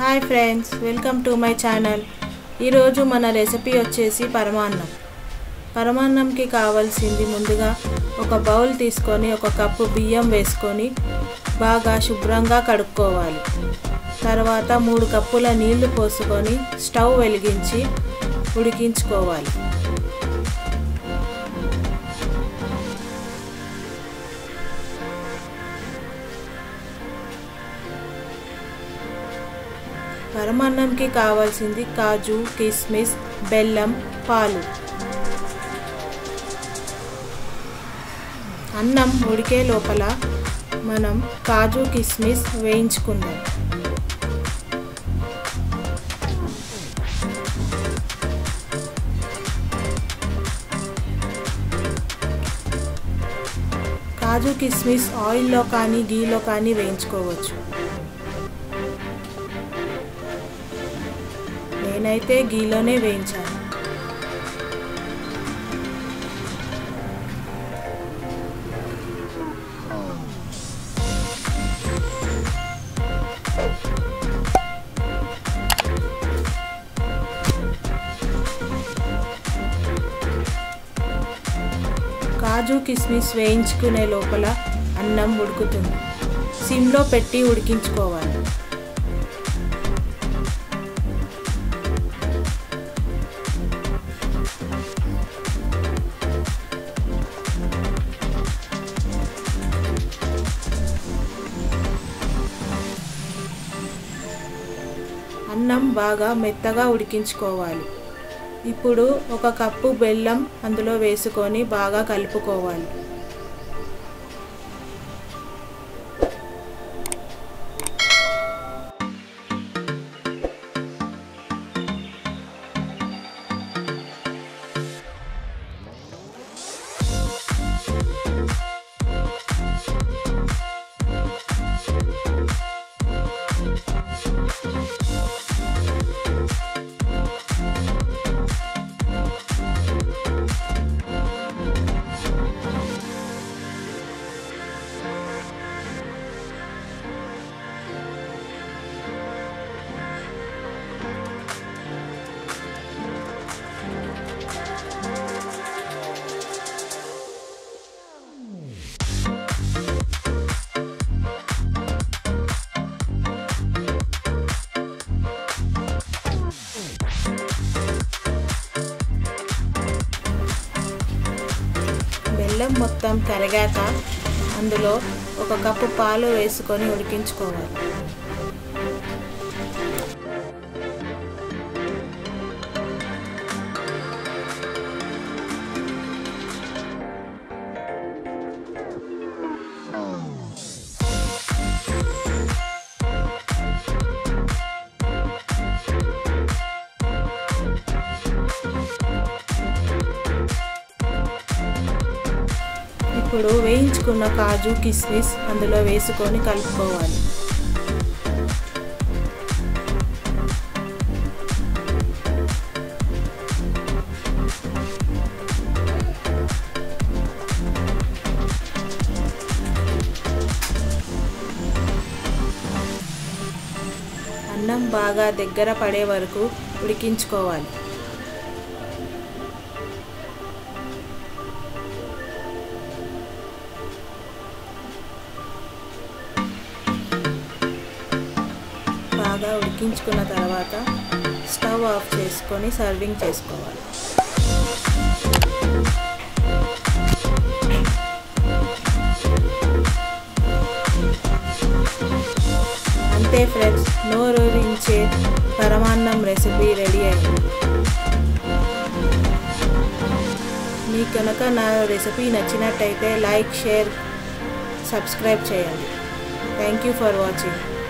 hi friends welcome to my channel ఈరోజు మన recipe వచ్చేసి పరమాన్నం పరమాన్నంకి కావాల్సింది ముందుగా ఒక బౌల్ తీసుకొని ఒక కప్పు బియ్యం వేసుకొని బాగా శుభ్రంగా కడుక్కోవాలి తర్వాత మూడు కప్పుల నీళ్లు పోసుకొని స్టవ్ వెలిగించి ఉడికించుకోవాలి పరమాన్నంకి కావాల్సింది కాజు కిస్మిస్ బెల్లం పాలు అన్నం ఉడికే లోపల మనం కాజు కిస్మిస్ వేయించుకుందాం కాజు కిస్మిస్ ఆయిల్లో కానీ గీలో కానీ వేయించుకోవచ్చు నేనైతే గీలోనే వేయించాను కాజు కిస్మిస్ వేయించుకునే లోపల అన్నం ఉడుకుతుంది సిమ్లో పెట్టి ఉడికించుకోవాలి అన్నం బాగా మెత్తగా ఉడికించుకోవాలి ఇప్పుడు ఒక కప్పు బెల్లం అందులో వేసుకొని బాగా కలుపుకోవాలి బెల్లం మొత్తం కరిగాక అందులో ఒక కప్పు పాలు వేసుకొని ఉడికించుకోవాలి ఇప్పుడు వేయించుకున్న కాజు కిస్మిస్ అందులో వేసుకొని కలుపుకోవాలి అన్నం బాగా దగ్గర పడే వరకు ఉడికించుకోవాలి బాగా ఉడికించుకున్న తర్వాత స్టవ్ ఆఫ్ చేసుకొని సర్వింగ్ చేసుకోవాలి అంతే ఫ్రెండ్స్ నోరూరించే పరమాన్నం రెసిపీ రెడీ అయింది మీకు కనుక నా రెసిపీ నచ్చినట్టయితే లైక్ షేర్ సబ్స్క్రైబ్ చేయండి థ్యాంక్ యూ ఫర్ వాచింగ్